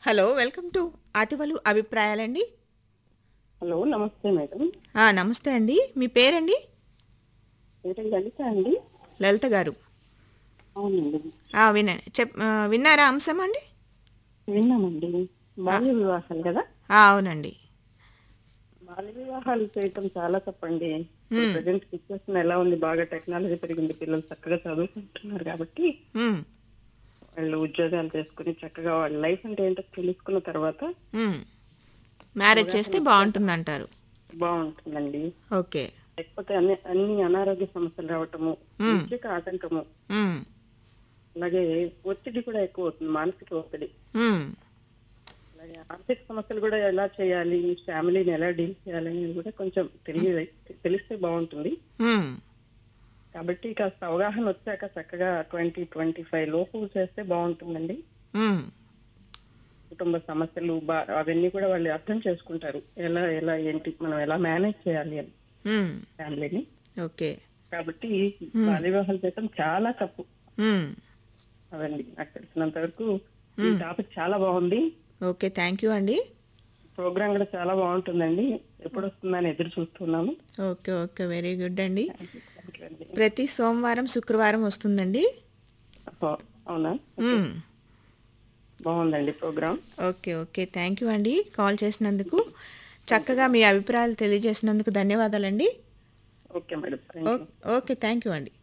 Hello welcome to అతివలు అభిప్రాయాలండి hello నమస్తే మేడం ఆ, నమస్తే అండి మీ పేరండి పేరు లలిత అండి లలిత గారు అవునండి ఆ, విన్నా చెప్ ఆ, విన్నారా అంశం అండి విన్నామండి బాల్య వివాహాలు కదా ఆ, అవునండి బాల్య వివాహాలు చేయటం చాలా తప్పండి మ్మ్. ప్రజెంట్ సిచ్యువేషన్ ఎలా ఉంది బాగా టెక్నాలజీ పెరిగింది పిల్లలు చక్కగా చదువుకుంటున్నారు కాబట్టి మ్, వాళ్ళు ఉద్యోగాలు చేసుకుని చక్కగా వాళ్ళ లైఫ్ అంటే ఏంటో తెలుసుకున్న తర్వాత మ్. మ్యారేజ్ చేస్తే బాగుంటుందంటారు బాగుంటుందండి ఓకే లేకపోతే అన్ని అన్ని అనారోగ్య సమస్యలు రావటము విద్యకు ఆటంకము మ్, అలాగే ఒత్తిడి కూడా ఎక్కువ అవుతుంది మానసిక ఒత్తిడి మ్, అలాగే ఆర్థిక సమస్యలు కూడా ఎలా చేయాలి ఫ్యామిలీని ఎలా డీల్ చేయాలి అనేది కూడా కొంచెం తెలియ తెలిస్తే బాగుంటుంది మ్, కాబట్టి కాస్త అవగాహన వచ్చాక చక్కగా ట్వంటీ ట్వంటీ ఫైవ్ లోపు చేస్తే బాగుంటుందండి మ్. కుటుంబ సమస్యలు బా- అవన్నీ కూడా వాళ్ళు అర్థం చేసుకుంటారు ఎలా ఎలా ఏంటి మనం ఎలా మేనేజ్ చేయాలి అని మ్. ఫ్యామిలీని ఓకే కాబట్టి బాల్య వివాహాలు చేయడం చాలా తప్పు మ్. అవండి నాకు తెలిసినంత వరకు ఈ టాపిక్ చాలా బాగుంది ఓకే థ్యాంక్ యూ అండి ప్రోగ్రామ్ కూడా చాలా బాగుంటుందండి ఎప్పుడు వస్తుందని ఎదురు చూస్తున్నాము ఓకే ఓకే వెరీ గుడ్ అండి Thank you అండి. ప్రతి సోమవారం శుక్రవారం వస్తుందండి ఓ, అవునా మ్. బాగుందండి program okay okay thank you అండి కాల్ చేసినందుకు చక్కగా మీ అభిప్రాయాలు తెలియజేసినందుకు ధన్యవాదాలండి ఓకే మేడం థ్యాంక్ యూ ఓ- ఓకే థ్యాంక్ యూ అండి